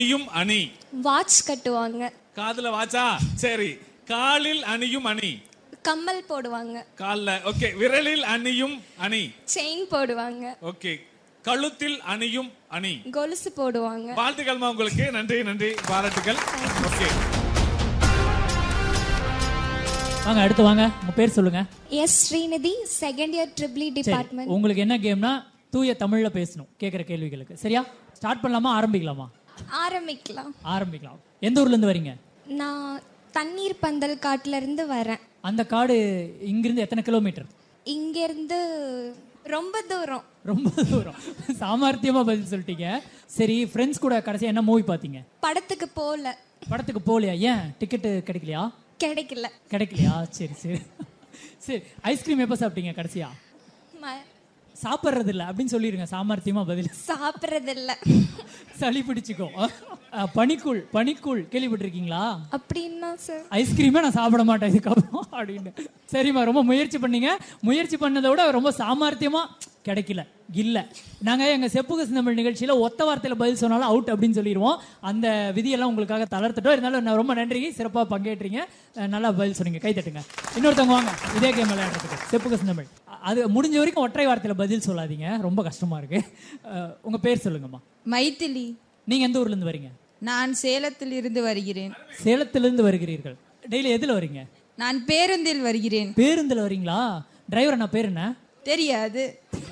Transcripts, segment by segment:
அணியும் அணி வாட்ச் கட்டுவாங்க காதுல வாச்சா சரி காலில் அணியும் அணி கம்மல் போடுவாங்க கால்ல ஓகே விரலில் அணியும் அணி செயின் போடுவாங்க ஓகே கழுத்தில் அணியும் அணி கொலுசு போடுவாங்க வாழ்த்துக்கள்மா உங்களுக்கு நன்றி நன்றி பாராட்டுகள் ஓகே வாங்க அடுத்து வாங்க உங்க பேர் சொல்லுங்க S Srinidhi second year triple E சரி டிபார்ட்மெண்ட் உங்களுக்கு என்ன கேம்னா தூய தமிழ்ல பேசணும் கேட்குற கேள்விகளுக்கு சரியா ஸ்டார்ட் பண்ணலாமா ஆரம்பிக்கலாமா ஆரம்பிக்கலாம் ஆரம்பிக்கலாம் எந்த ஊர்ல இருந்து வரீங்க நான் தண்ணீர் பந்தல் காட்டுல இருந்து வரேன் அந்த காடு இங்கிருந்து எத்தனை கிலோமீட்டர் இங்கிருந்து ரொம்ப தூரம் ரொம்ப தூரம் சாமர்த்தியமா பதில் சொல்லிட்டீங்க சரி ஃப்ரெண்ட்ஸ் கூட கடைசியா என்ன மூவி பார்த்தீங்க படத்துக்கு போகல படத்துக்கு போகலையா ஏன் டிக்கெட்டு கிடைக்கலையா கிடைக்கல கிடைக்கலையா சரி சரி சரி ஐஸ்கிரீம் எப்போ சாப்பிட்டீங்க கடைசியா ம- சாப்பிட்றது இல்லை அப்படின்னு சொல்லிடுங்க சாமர்த்தியமா பதில் சாப்பிட்றதில்ல சளி பிடிச்சிக்கோ அஹ், பனிக்கூழ் பனிக்கூழ் கேள்விப்பட்டிருக்கீங்களா அப்படின்னா சார் ஐஸ்கிரீமே நான் சாப்பிட மாட்டேன் இதுக்கப்புறம் அப்படின்னு சரிம்மா ரொம்ப முயற்சி பண்ணீங்க முயற்சி பண்ணதை விட ரொம்ப சாமர்த்தியமா கிடைக்கல இல்ல நாங்க எங்க செப்புக சிந்தமிழ் நிகழ்ச்சியில ஒத்த வார்த்தையில பதில் சொன்னாலும் அவுட் அப்படின்னு சொல்லிடுவோம் அந்த விதியெல்லாம் உங்களுக்காக தளர்த்துட்டோம் இருந்தாலும் நான் ரொம்ப நன்றி சிறப்பா பங்கேற்றீங்க அஹ், நல்லா பதில் சொன்னீங்க கை தட்டுங்க இன்னொருத்தவங்க வாங்க இதே கேம் விளையாடுறதுக்கு செப்புக சிந்தமிழ் அ- அது முடிஞ்ச வரைக்கும் ஒற்றை வார்த்தையில பதில் சொல்லாதீங்க ரொம்ப கஷ்டமா இருக்கு அஹ், உங்க பேர் சொல்லுங்கம்மா மைதிலி நீங்க எந்த ஊர்ல இருந்து வரீங்க நான் சேலத்தில் இருந்து வருகிறேன் சேலத்திலிருந்து வருகிறீர்கள் டெய்லி எதுல வரீங்க நான் பேருந்தில் வருகிறேன் பேருந்துல வரீங்களா டிரைவர் அண்ணா பேர் என்ன தெரியாது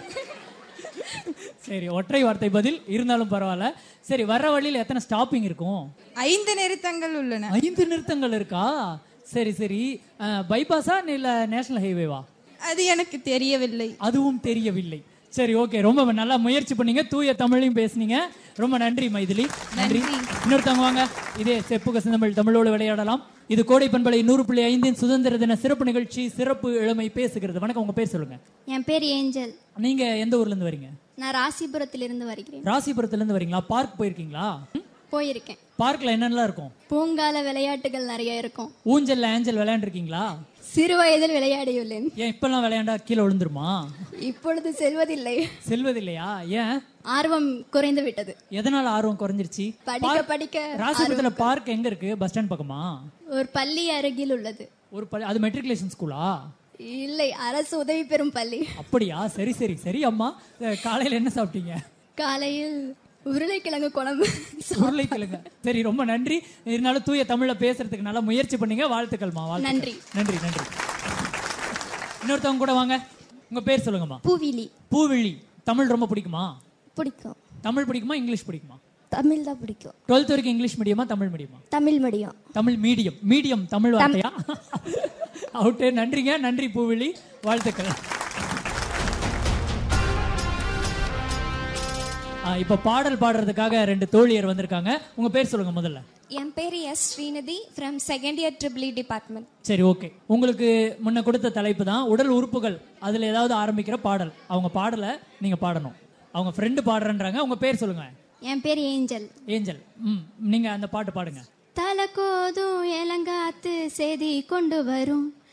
சரி ஒற்றை வார்த்தை பதில் இருந்தாலும் பரவாயில்ல சரி வர்ற வழியில எத்தனை ஸ்டாப்பிங் இருக்கும் ஐந்து நிறுத்தங்கள் உள்ளன ஐந்து நிறுத்தங்கள் இருக்கா சரி சரி பைபாஸா இல்ல நேஷனல் ஹைவேவா அது எனக்கு தெரியவில்லை அதுவும் தெரியவில்லை சரி ஓகே ரொம்ப நல்லா முயற்சி பண்ணீங்க தூய தமிழையும் பேசுனீங்க ரொம்ப நன்றி மைதிலி நன்றி இன்னொருத்தவங்க வாங்க இதே செப்புக சிந்தமிழ் தமிழோடு விளையாடலாம் இது கோடை பண்பலை நூறு புள்ளி ஐந்தின் சுதந்திர தின சிறப்பு நிகழ்ச்சி சிறப்பு இளமை பேசுகிறது வணக்கம் உங்க பேர் சொல்லுங்க என் பேர் ஏஞ்சல் நீங்க எந்த ஊர்ல இருந்து வரீங்க நான் ராசிபுரத்திலிருந்து வருகிறேன் ராசிபுரத்துல இருந்து வரீங்களா பார்க் போயிருக்கீங்களா ம்? போயிருக்கேன் பார்க்ல என்னென்னலாம் இருக்கும் பூங்கால விளையாட்டுகள் நிறைய இருக்கும் ஊஞ்சல்ல ஏஞ்சல் விளையாண்டுருக்கீங்களா சிறு வயதில் விளையாடியுள்ளேன் ஏன் இப்பெல்லாம் விளையாண்டா கீழே விழுந்துருமா இப்பொழுது செல்வதில்லை செல்வதில்லையா ஏன் ஆர்வம் குறைந்து விட்டது எதனால ஆர்வம் குறைஞ்சிருச்சு படிக்க பார்க்- படிக்க ராசிபுரத்துல பார்க் எங்க இருக்கு பஸ் ஸ்டாண்ட் பக்கமா ஒரு பள்ளி அருகில் உள்ளது ஒரு பள்ளி அது மெட்ரிகுலேஷன் ஸ்கூலா இல்லை அரசு உதவி பெறும் பள்ளி அப்படியா சரி சரி சரி அம்மா அஹ், காலையில என்ன சாப்பிட்டீங்க காலையில் உருளைக்கிழங்கு குழம்பு உருளைக்கிழங்க சரி ரொம்ப நன்றி இருந்தாலும் தூய தமிழ்ல பேசுறதுக்கு நல்லா முயற்சி பண்ணீங்க வாழ்த்துக்கள்மா வாழ்த்துக்கள். நன்றி. நன்றி நன்றி இன்னொருத்தவங்க கூட வாங்க உங்க பேர் சொல்லுங்கம்மா பூவிலி பூவிழி தமிழ் ரொம்ப பிடிக்குமா பிடிக்கும் தமிழ் பிடிக்குமா இங்கிலீஷ் பிடிக்குமா தமிழ் தான் பிடிக்கும் டுவெல்த் வரைக்கும் இங்கிலீஷ் மீடியமா தமிழ் மீடியமா Tamil medium Tamil medium medium Tamil வார்த்தையா அவுட்டு நன்றிங்க நன்றி பூவிழி வாழ்த்துக்கள் ஆ, இப்ப பாடல் பாடுறதுக்காக ரெண்டு தோழியர் வந்திருக்காங்க உங்க பேர் சொல்லுங்க முதல்ல என் பேர் S Srinidhi from second year triple E department சரி ஓகே உங்களுக்கு முன்ன கொடுத்த தலைப்பு தான் உடல் உறுப்புகள் அதுல ஏதாவது ஆரம்பிக்கிற பாடல் அவங்க பாடல நீங்க பாடணும் அவங்க ஃப்ரெண்டு பாடுறேன்றாங்க உங்க பேர் சொல்லுங்க என் பேர் ஏஞ்சல் ஏஞ்சல் ம் நீங்க அந்த பாட்டு பாடுங்க தலக்கோதும் இளங்காத்து செய்தி கொண்டு வரும்